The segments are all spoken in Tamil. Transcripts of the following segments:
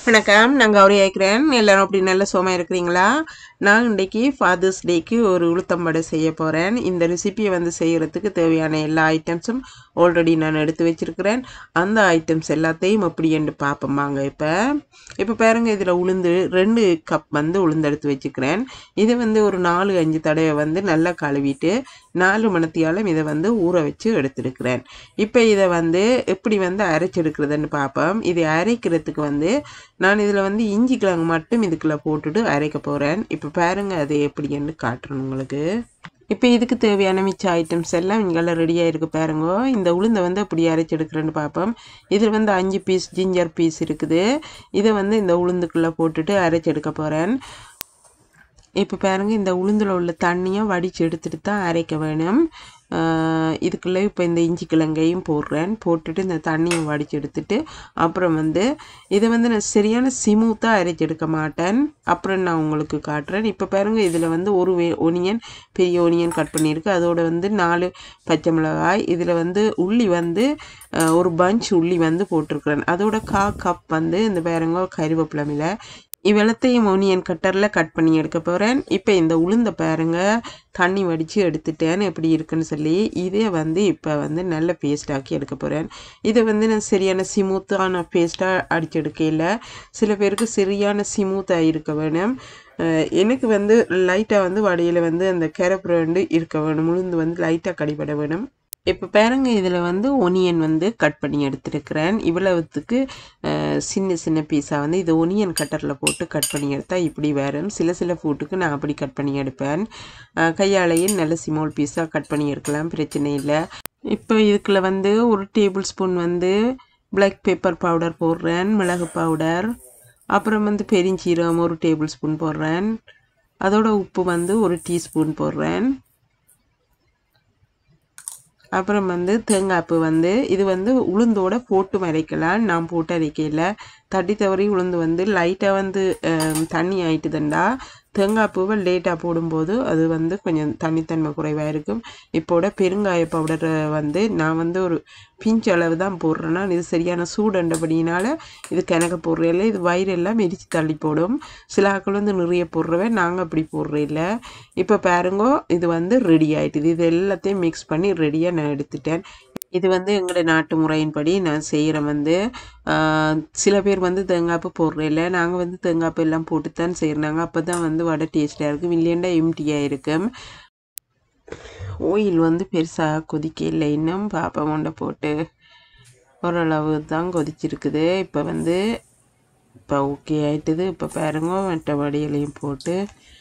வணக்கம் நான் கௌரி ஆயிக்கிறேன் எல்லாரும் அப்படி நல்ல சோமா இருக்கிறீங்களா நான் இன்றைக்கி ஃபாதர்ஸ் டேக்கு ஒரு உளுத்தம்படை செய்ய போகிறேன் இந்த ரெசிபியை வந்து செய்கிறதுக்கு தேவையான எல்லா ஐட்டம்ஸும் ஆல்ரெடி நான் எடுத்து வச்சிருக்கிறேன் அந்த ஐட்டம்ஸ் எல்லாத்தையும் எப்படி என்று பார்ப்போமாங்க இப்போ இப்போ பாருங்க இதில் உளுந்து ரெண்டு கப் வந்து உளுந்து எடுத்து வச்சுக்கிறேன் இதை வந்து ஒரு நாலு அஞ்சு தடவை வந்து நல்லா கழுவிட்டு நாலு மணத்தியாலும் இதை வந்து ஊற வச்சு எடுத்துருக்கிறேன் இப்போ இதை வந்து எப்படி வந்து அரைச்செடுக்கிறதுன்னு பார்ப்போம் இதை அரைக்கிறதுக்கு வந்து நான் இதில் வந்து இஞ்சி கிழங்கு மட்டும் இதுக்குள்ளே போட்டுட்டு அரைக்க போகிறேன் இப்போ பாருங்க அது எப்படின்னு காட்டுறேன் உங்களுக்கு இப்போ இதுக்கு தேவையான மிச்ச ஐட்டம்ஸ் எல்லாம் இங்கெல்லாம் ரெடியாக இருக்குது பாருங்க இந்த உளுந்தை வந்து எப்படி அரைச்செடுக்கிறேன்னு பார்ப்போம் இதில் வந்து அஞ்சு பீஸ் ஜிஞ்சர் பீஸ் இருக்குது இதை வந்து இந்த உளுந்துக்குள்ளே போட்டுட்டு அரைச்செடுக்க போகிறேன் இப்போ பாருங்க இந்த உளுந்தில் உள்ள தண்ணியை வடித்து எடுத்துட்டு தான் அரைக்க வேணும் ஆஹ் இதுக்குள்ளே இப்போ இந்த இஞ்சி கிழங்கையும் போடுறேன் போட்டுட்டு இந்த தண்ணியை வடித்து எடுத்துட்டு அப்புறம் வந்து இதை வந்து நான் சரியான சிமூத்தாக அரைச்சி எடுக்க மாட்டேன் அப்புறம் நான் உங்களுக்கு காட்டுறேன் இப்போ பாருங்க இதில் வந்து ஒரு ஒனியன் பெரிய ஒனியன் கட் பண்ணியிருக்கு அதோட வந்து நாலு பச்சை மிளகாய் இதில் வந்து உள்ளி வந்து ஆஹ் ஒரு பஞ்ச் உள்ளி வந்து போட்டிருக்கிறேன் அதோட கா கப் வந்து இந்த பாருங்க கருவேப்பிலமில இவ்வளத்தையும் ஒனியன் கட்டரில் கட் பண்ணி எடுக்க போகிறேன் இப்போ இந்த உளுந்த பாருங்க தண்ணி வடித்து எடுத்துட்டேன் எப்படி இருக்குன்னு சொல்லி இதே வந்து இப்போ வந்து நல்ல பேஸ்ட் ஆக்கி எடுக்க போகிறேன் இதை வந்து நான் சரியான சிமூத்தான பேஸ்ட்டாக அடிச்சு எடுக்கையில் சில பேருக்கு சரியான சிமூத்தாக இருக்க வேணும் அஹ் எனக்கு வந்து லைட்டாக வந்து வடையில் வந்து அந்த கேரப்புரண்டு இருக்க வேணும் உளுந்து வந்து லைட்டாக கடிபட வேணும் இப்போ பாருங்க இதில் வந்து ஒனியன் வந்து கட் பண்ணி எடுத்துருக்கிறேன் இவ்வளவுத்துக்கு அஹ், சின்ன சின்ன பீஸாக வந்து இது ஒனியன் கட்டரில் போட்டு கட் பண்ணி எடுத்தால் இப்படி வரும் சில சில ஃபுட்டுக்கு நான் அப்படி கட் பண்ணி எடுப்பேன் அஹ், கையாலேயே நல்ல சிமோல் பீஸாக கட் பண்ணி எடுக்கலாம் பிரச்சனை இல்லை இப்போ இதுக்குள்ள வந்து ஒரு டேபிள் ஸ்பூன் வந்து பிளாக் பெப்பர் பவுடர் போடுறேன் மிளகு பவுடர் அப்புறம் வந்து பெருஞ்சீரகம் ஒரு டேபிள் ஸ்பூன் போடுறேன் அதோட உப்பு வந்து ஒரு டீஸ்பூன் போடுறேன் அப்புறம் வந்து தேங்காய்ப்பு வந்து இது வந்து உளுந்தோட போட்டு அரைக்கலாம் நான் போட்டு அரைக்கல தட்டி தவறி உளுந்து வந்து லைட்டாக வந்து அஹ், தண்ணி ஆயிட்டுதுண்டா தேங்காய் பூவை லேட்டாக போடும்போது அது வந்து கொஞ்சம் தண்ணித்தன்மை குறைவாக இருக்கும் இப்போட பெருங்காய பவுடர் வந்து நான் வந்து ஒரு பிஞ்ச் அளவு தான் போடுறேன்னா இது சரியான சூடுண்டபடினால இது கிணக்க போடுறதில்ல இது வயிறெல்லாம் மெரிச்சு தள்ளி போடும் சில ஆட்கள் வந்து நிறைய போடுறவன் நாங்கள் அப்படி போடுறதில்ல இப்போ பாருங்கோ இது வந்து ரெடி ஆயிட்டுது இது எல்லாத்தையும் மிக்ஸ் பண்ணி ரெடியாக நான் எடுத்துட்டேன் இது வந்து எங்களோட நாட்டு முறையின்படி நான் செய்கிறேன் வந்து ஆஹ், சில பேர் வந்து தேங்காய்ப்பு போடுறதில்ல நாங்கள் வந்து தேங்காய்ப்பு எல்லாம் போட்டு தான் செய்கிறாங்க அப்போ தான் வந்து வடை டேஸ்ட்டாக இருக்கும் இல்லையாண்டா எம்டியாக இருக்கும் ஓயில் வந்து பெருசாக கொதிக்க இல்லை இன்னும் பாப்பா கொண்ட போட்டு ஓரளவு தான் கொதிச்சிருக்குது இப்போ வந்து இப்போ ஓகே ஆயிட்டுது இப்போ பாருங்க மற்ற வடையிலையும் போட்டு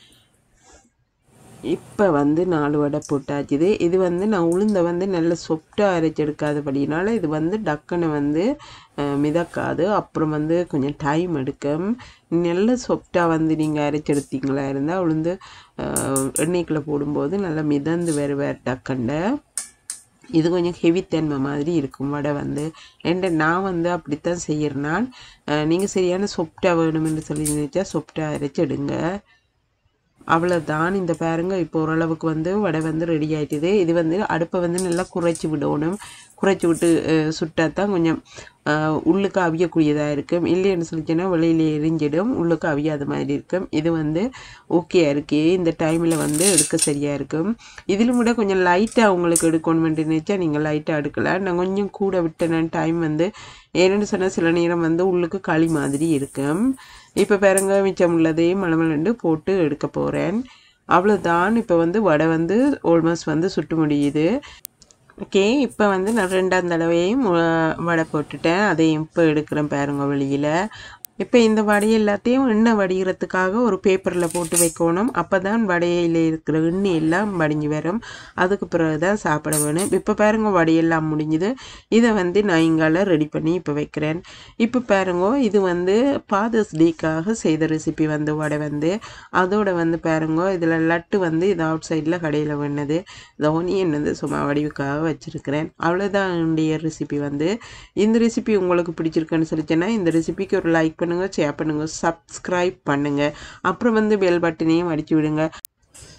இப்போ வந்து நாலு வடை போட்டாச்சுது இது வந்து நான் உளுந்த வந்து நல்ல சொப்டாக அரைச்செடுக்காதபடினால இது வந்து டக்குன்னு வந்து அஹ், மிதக்காது அப்புறம் வந்து கொஞ்சம் டைம் எடுக்கும் நல்ல சொப்டாக வந்து நீங்கள் அரைச்செடுத்தீங்களா இருந்தால் உளுந்து அஹ், எண்ணெய்க்குள்ளே போடும்போது நல்லா மிதந்து வேறு வேறு டக்குண்ட இது கொஞ்சம் ஹெவித்தன்மை மாதிரி இருக்கும் வடை வந்து ஏன்டா நான் வந்து அப்படித்தான் செய்கிறேன் நீங்கள் சரியான சொப்டா வேணும்னு சொல்லி நினைச்சா சொப்டா அரைச்சிடுங்க அவ்வளோதான் இந்த பாருங்க இப்போ ஓரளவுக்கு வந்து வடை வந்து ரெடி ஆயிட்டுது இது வந்து அடுப்பை வந்து நல்லா குறைச்சி விடணும் குறைச்சி விட்டு அஹ், சுட்டா தான் கொஞ்சம் அஹ், உள்ளுக்கு அவியக்கூடியதாக இருக்கும் இல்லைன்னு சொல்லிச்சுன்னா வெளியில எரிஞ்சிடும் உள்ளுக்கு அவியாத மாதிரி இருக்கும் இது வந்து ஓகே இருக்கு இந்த டைமில் வந்து எடுக்க சரியாக இருக்கும் இதிலும் விட கொஞ்சம் லைட்டாக உங்களுக்கு எடுக்கணுமென்று நினச்சா நீங்கள் லைட்டாக எடுக்கலாம் நான் கொஞ்சம் கூட விட்டேன் டைம் வந்து ஏன்னு சொன்னால் சில நேரம் வந்து உள்ளுக்கு களி மாதிரி இருக்கும் இப்போ பாருங்க மிச்சம் உள்ளதையும் மலமலண்டு போட்டு எடுக்க போகிறேன் அவ்வளோதான் இப்போ வந்து வடை வந்து ஆல்மோஸ்ட் வந்து சுட்டு முடியுது ஓகே இப்போ வந்து நான் ரெண்டாம் தடவையும் வ- வடை போட்டுட்டேன் அதையும் இப்போ எடுக்கிறேன் பாருங்க வெளியில் இப்போ இந்த வடை எல்லாத்தையும் எண்ணெய் வடிகிறதுக்காக ஒரு பேப்பரில் போட்டு வைக்கணும் அப்போ தான் வடையில் இருக்கிற எண்ணெய் எல்லாம் வடிஞ்சு வரும் அதுக்கு பிறகு தான் சாப்பிட வேணும் இப்போ பாருங்க வடையெல்லாம் முடிஞ்சுது இதை வந்து நான் இங்கால ரெடி பண்ணி இப்போ வைக்கிறேன் இப்போ பாருங்க இது வந்து ஃபாதர்ஸ் டேக்காக செய்த ரெசிபி வந்து வடை வந்து அதோட வந்து பாருங்க இதில் லட்டு வந்து இது அவுட் சைடில் கடையில் வேணுது இந்த ஒனியன் வந்து சும்மா வடிவுக்காக வச்சுருக்கிறேன் அவ்வளோதான் என்னுடைய ரெசிபி வந்து இந்த ரெசிபி உங்களுக்கு பிடிச்சிருக்குன்னு சொல்லிச்சேன்னா இந்த ரெசிபிக்கு ஒரு லைக் பண்ணுங்கள் ஷேர் பண்ணுங்கள் சப்ஸ்கிரைப் பண்ணுங்கள் அப்புறம் வந்து பெல் பட்டனையும் அடிச்சு விடுங்க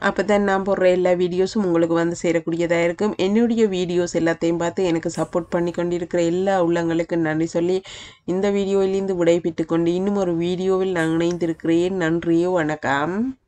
அப்போ தான் நான் போடுற எல்லா வீடியோஸும் உங்களுக்கு வந்து சேரக்கூடியதாக இருக்கும் என்னுடைய வீடியோஸ் எல்லாத்தையும் பார்த்து எனக்கு சப்போர்ட் பண்ணி கொண்டிருக்கிற எல்லா உள்ளங்களுக்கும் நன்றி சொல்லி இந்த வீடியோவிலிருந்து விடைபெற்று கொண்டு இன்னும் ஒரு வீடியோவில் நான் இணைந்திருக்கிறேன் நன்றியோ வணக்கம்